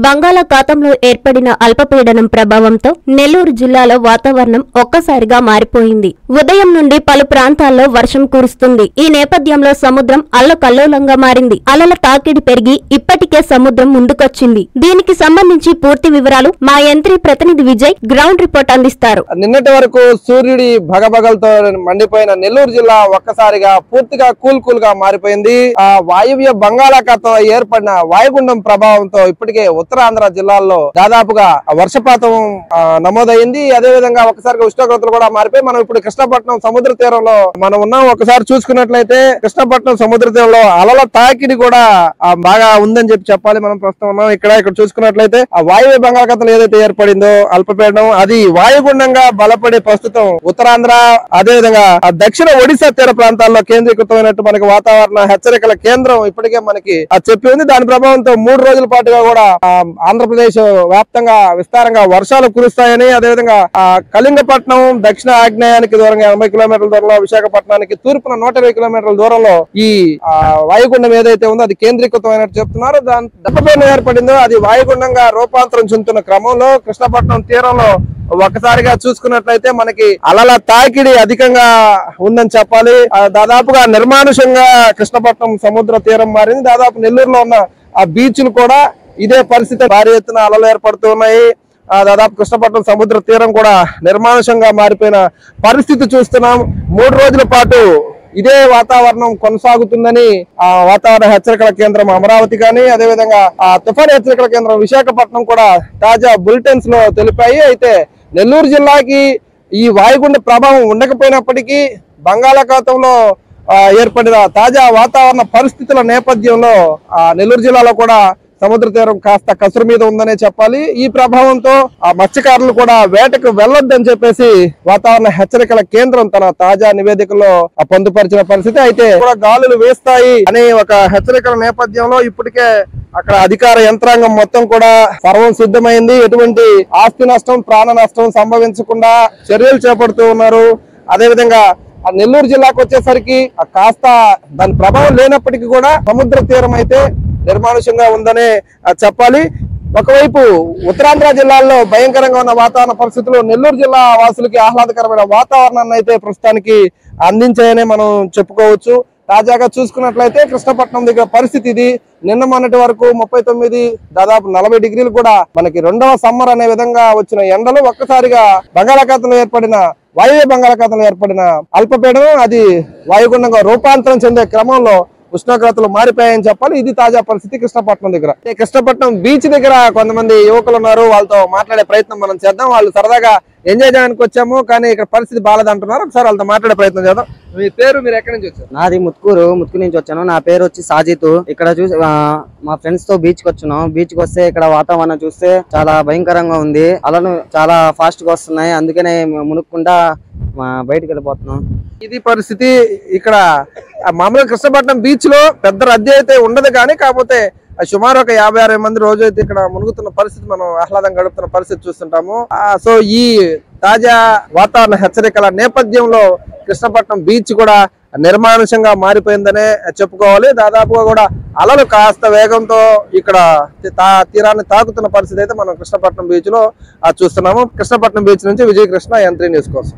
బంగాళాఖాతంలో ఏర్పడిన అల్పపీడనం ప్రభావంతో నెల్లూరు జిల్లాలో వాతావరణం ఒక్కసారిగా మారిపోయింది ఉదయం నుండి పలు ప్రాంతాల్లో వర్షం కురుస్తుంది ఈ నేపథ్యంలో సముద్రం అల్లకల్లోలంగా మారింది అలల తాకిడి పెరిగి ఇప్పటికే సముద్రం ముందుకొచ్చింది దీనికి సంబంధించి పూర్తి వివరాలు మా యంత్రి ప్రతినిధి విజయ్ గ్రౌండ్ రిపోర్ట్ అందిస్తారు నిన్నటి వరకు సూర్యుడి భగభగలతో మండిపోయిన నెల్లూరు జిల్లా ఒక్కసారిగా పూర్తిగా కూల్ కూల్ గా మారిపోయింది ఆ వాయువ్య బంగాళాఖాతం ఏర్పడిన వాయుగుండం ప్రభావంతో ఇప్పటికే ఉత్తరాంధ్ర జిల్లాల్లో దాదాపుగా వర్షపాతం ఆ, నమోదైంది అదే విధంగా ఒకసారిగా ఉష్ణోగ్రతలు కూడా మారిపోయి మనం ఇప్పుడు కృష్ణపట్నం సముద్ర తీరంలో మనం ఉన్నాం ఒకసారి చూసుకున్నట్లయితే కృష్ణపట్నం సముద్ర తీరంలో అలల తాకిడి కూడా ఆ, బాగా ఉందని చెప్పి చెప్పాలి మనం ప్రస్తుతం ఉన్నాం ఇక్కడ ఇక్కడ చూసుకున్నట్లయితే ఆ వాయువ్య బంగాళాఖాతంలో ఏదైతే ఏర్పడిందో అల్పపీడనం అది వాయుగుండంగా బలపడే ప్రస్తుతం ఉత్తరాంధ్ర అదే విధంగా ఆ దక్షిణ ఒడిశా తీర ప్రాంతాల్లో కేంద్రీకృతమైనట్టు మనకి వాతావరణ హెచ్చరికల కేంద్రం ఇప్పటికే మనకి ఆ చెప్పి ఉంది దాని ప్రభావంతో మూడు రోజుల పాటుగా కూడా ఆ, ఆంధ్రప్రదేశ్ వ్యాప్తంగా విస్తారంగా వర్షాలు కురుస్తాయని అదేవిధంగా ఆ కళింగపట్నం దక్షిణ ఆగ్నేయానికి దూరంగా ఎనభై కిలోమీటర్ల దూరంలో విశాఖపట్నానికి తూర్పున నూట ఇరవై కిలోమీటర్ల దూరంలో ఈ ఆ, వాయుగుండం ఏదైతే ఉందో అది కేంద్రీకృతమైనట్టు చెప్తున్నారు దాని దెబ్బపైన ఏర్పడిందో అది వాయుగుండంగా రూపాంతరం చెందుతున్న క్రమంలో కృష్ణపట్నం తీరంలో ఒక్కసారిగా చూసుకున్నట్లయితే మనకి అలల తాకిడి అధికంగా ఉందని చెప్పాలి ఆ, దాదాపుగా నిర్మానుషంగా కృష్ణపట్నం సముద్ర తీరం మారింది దాదాపు నెల్లూరులో ఉన్న ఆ బీచ్లు కూడా ఇదే పరిస్థితి భారీ ఎత్తున అలలు ఏర్పడుతూ ఉన్నాయి ఆ, దాదాపు కృష్ణపట్నం సముద్ర తీరం కూడా నిర్మానుషంగా మారిపోయిన పరిస్థితి చూస్తున్నాం మూడు రోజుల పాటు ఇదే వాతావరణం కొనసాగుతుందని ఆ వాతావరణ హెచ్చరికల కేంద్రం అమరావతి కానీ అదేవిధంగా ఆ తుఫాన్ హెచ్చరికల కేంద్రం విశాఖపట్నం కూడా తాజా బులెటిన్స్ లో తెలిపాయి అయితే నెల్లూరు జిల్లాకి ఈ వాయుగుండ ప్రభావం ఉండకపోయినప్పటికీ బంగాళాఖాతంలో ఆ, ఏర్పడిన తాజా వాతావరణ పరిస్థితుల నేపథ్యంలో ఆ నెల్లూరు జిల్లాలో కూడా సముద్ర తీరం కాస్త కసురు మీద ఉందనే చెప్పాలి ఈ ప్రభావంతో ఆ మత్స్యకారులు కూడా వేటకు వెళ్ళొద్దని చెప్పేసి వాతావరణ హెచ్చరికల కేంద్రం తన తాజా నివేదికలో ఆ పొందుపరిచిన పరిస్థితి అయితే కూడా గాలులు వేస్తాయి అనే ఒక హెచ్చరికల నేపథ్యంలో ఇప్పటికే అక్కడ అధికార యంత్రాంగం మొత్తం కూడా సర్వం సిద్ధమైంది ఎటువంటి ఆస్తి నష్టం ప్రాణ నష్టం సంభవించకుండా చర్యలు చేపడుతూ ఉన్నారు అదేవిధంగా ఆ నెల్లూరు జిల్లాకు వచ్చేసరికి ఆ కాస్త దాని ప్రభావం లేనప్పటికీ కూడా సముద్ర తీరం అయితే నిర్మానుషంగా ఉందనే ఆ, చెప్పాలి ఒకవైపు ఉత్తరాంధ్ర జిల్లాల్లో భయంకరంగా ఉన్న వాతావరణ పరిస్థితులు నెల్లూరు జిల్లా వాసులకి ఆహ్లాదకరమైన వాతావరణాన్ని అయితే ప్రస్తుతానికి అందించాయని మనం చెప్పుకోవచ్చు తాజాగా చూసుకున్నట్లయితే కృష్ణపట్నం దగ్గర పరిస్థితి ఇది నిన్న మొన్నటి వరకు ముప్పై తొమ్మిది దాదాపు నలభై డిగ్రీలు కూడా మనకి రెండవ సమ్మర్ అనే విధంగా వచ్చిన ఎండలు ఒక్కసారిగా బంగాళాఖాతంలో ఏర్పడిన వాయువ్య బంగాళాఖాతంలో ఏర్పడిన అల్పపీడనం అది వాయుగుండంగా రూపాంతరం చెందే క్రమంలో ఉష్ణోగ్రతలు మారిపోయాయని చెప్పాలి ఇది తాజా పరిస్థితి కృష్ణపట్నం దగ్గర ఈ కృష్ణపట్నం బీచ్ దగ్గర కొంతమంది యువకులు ఉన్నారు వాళ్ళతో మాట్లాడే ప్రయత్నం మనం చేద్దాం వాళ్ళు సరదాగా ఎంజాయ్ చేయడానికి వచ్చాము కానీ ఇక్కడ పరిస్థితి బాగాలేదంటున్నారు ఒకసారి వాళ్ళతో మాట్లాడే ప్రయత్నం చేద్దాం మీ పేరు మీరు ఎక్కడి నుంచి వచ్చారు నాది ముత్కూరు ముత్కూరు నుంచి వచ్చాను నా పేరు వచ్చి సాజిత్ ఇక్కడ చూసి ఆ, మా ఫ్రెండ్స్ తో బీచ్ కి వచ్చాను బీచ్ కి వస్తే ఇక్కడ వాతావరణం చూస్తే చాలా భయంకరంగా ఉంది అలను చాలా ఫాస్ట్ గా వస్తున్నాయి అందుకనే మేము మునుక్కుండా మా బయటికి వెళ్ళిపోతున్నాం ఇది పరిస్థితి ఇక్కడ ఆ మామూలుగా కృష్ణపట్నం బీచ్ లో పెద్ద రద్దీ అయితే ఉండదు కానీ కాకపోతే ఆ సుమారు ఒక యాభై అరవై మంది రోజు అయితే ఇక్కడ మునుగుతున్న పరిస్థితి మనం ఆహ్లాదం గడుపుతున్న పరిస్థితి చూస్తుంటాము ఆ, సో ఈ తాజా వాతావరణ హెచ్చరికల నేపథ్యంలో కృష్ణపట్నం బీచ్ కూడా నిర్మానుషంగా మారిపోయిందనే చెప్పుకోవాలి దాదాపుగా కూడా అలలు కాస్త వేగంతో ఇక్కడ తి- తా- తీరాన్ని తాకుతున్న పరిస్థితి అయితే మనం కృష్ణపట్నం బీచ్ లో ఆ, చూస్తున్నాము కృష్ణపట్నం బీచ్ నుంచి విజయ కృష్ణ యంత్రి న్యూస్ కోసం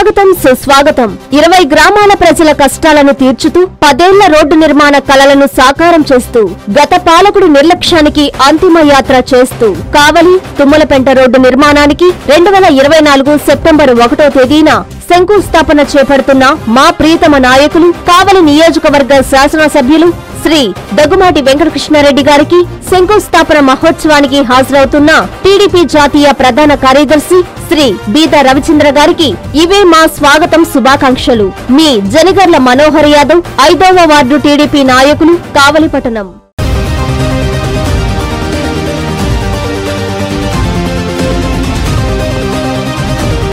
స్వాగతం సుస్వాగతం ఇరవై గ్రామాల ప్రజల కష్టాలను తీర్చుతూ పదేళ్ల రోడ్డు నిర్మాణ కలలను సాకారం చేస్తూ గత పాలకుడి నిర్లక్ష్యానికి అంతిమ యాత్ర చేస్తూ కావలి తుమ్మలపెంట రోడ్డు నిర్మాణానికి రెండు వేల ఇరవై నాలుగు సెప్టెంబర్ ఒకటో తేదీన శంకుస్థాపన చేపడుతున్న మా ప్రియతమ నాయకులు కావలి నియోజకవర్గ శాసనసభ్యులు శ్రీ దగ్గుమాటి వెంకటకృష్ణారెడ్డి గారికి శంకుస్థాపన మహోత్సవానికి హాజరవుతున్న టీడీపీ జాతీయ ప్రధాన కార్యదర్శి శ్రీ బీద రవిచంద్ర గారికి ఇవే మా స్వాగతం శుభాకాంక్షలు మీ జనగర్ల మనోహర్ యాదవ్ ఐదవ వార్డు టీడీపీ నాయకులు కావలిపట్టణం